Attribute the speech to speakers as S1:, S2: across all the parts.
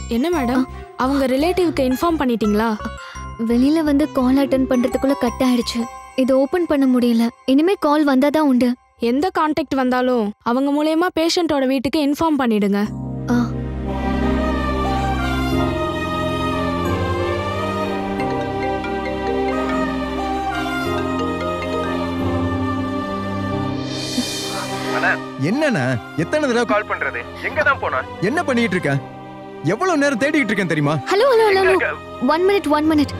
S1: என்ன மேடம் அவங்க ரிலேட்டிவ்க்கு இன்ஃபார்ம் பண்ணிட்டீங்களா
S2: வெளியில வந்து கால் அட்டன் பண்றதுக்குள்ள கட் ஆயிடுச்சு இது ஓபன் பண்ண முடியல இனிமே கால் வந்தாதான் உண்டு
S1: எந்த கான்டாக்ட் வந்தாலும் அவங்க மூலயமா பேஷண்ட்டோட வீட்டுக்கு இன்ஃபார்ம் பண்ணிடுங்க
S2: ஆ
S3: என்னண்ணா எத்தனை தடவை கால்
S4: கால் பண்றது எங்க தான் போனா
S3: என்ன பண்ணிட்டு இருக்க எவ்வளவு நேரம் தேடிட்டு இருக்கேன் தெரியுமா
S2: hello hello hello hello one minute one minute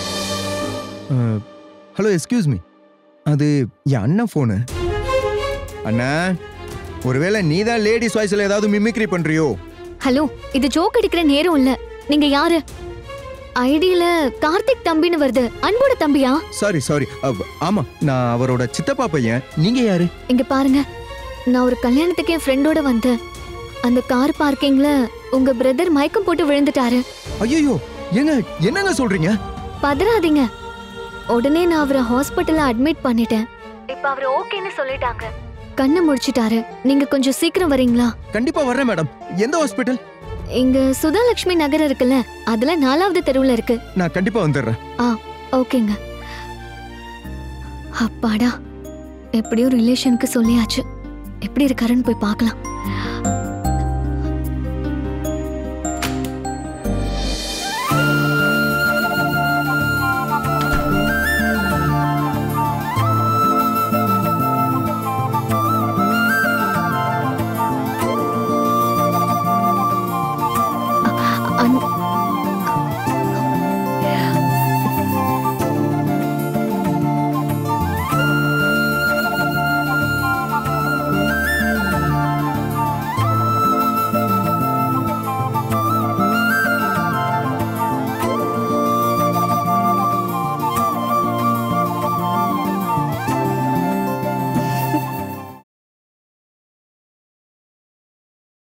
S3: hello excuse me அது என் அண்ணன் ஃபோனு அண்ணா ஒருவேளை நீ தான் லேடிஸ் வாய்ஸ்ல ஏதாவது மிமிக்ரி பண்றியோ
S2: ஹலோ இது ஜோக் அடிக்கிற நேரம் இல்ல நீங்க யாரு ஐடியில கார்த்திக் தம்பின்னு வருது அன்போட தம்பியா
S3: சாரி சாரி ஆமா நான் அவரோட சித்தப்பா பையன் நீங்க யாரு
S2: இங்க பாருங்க நான் ஒரு கல்யாணத்துக்கு என் ஃப்ரெண்டோட வந்தேன் அந்த கார் பார்க்கிங்ல உங்க பிரதர் மயக்கம் போட்டு விழுந்துட்டாரு
S3: ஐயோ ஏங்க என்னங்க சொல்றீங்க
S2: பதறாதீங்க உடனே நான் அவரை ஹாஸ்பிட்டல்ல அட்மிட் பண்ணிட்டேன் இப்ப அவர் ஓகேன்னு சொல்லிட்டாங்க கண்ணை முடிச்சிட்டாரு நீங்க கொஞ்சம் சீக்கிரம் வரீங்களா
S3: கண்டிப்பா வர்றேன் மேடம் எந்த ஹாஸ்பிட்டல்
S2: இங்க சுதாலட்சுமி நகர் இருக்குல்ல அதுல நாலாவது தெருவுல இருக்கு
S3: நான் கண்டிப்பா வந்துடுறேன்
S2: ஓகேங்க அப்பாடா எப்படியோ ரிலேஷனுக்கு சொல்லியாச்சு எப்படி இருக்காருன்னு போய் பார்க்கலாம்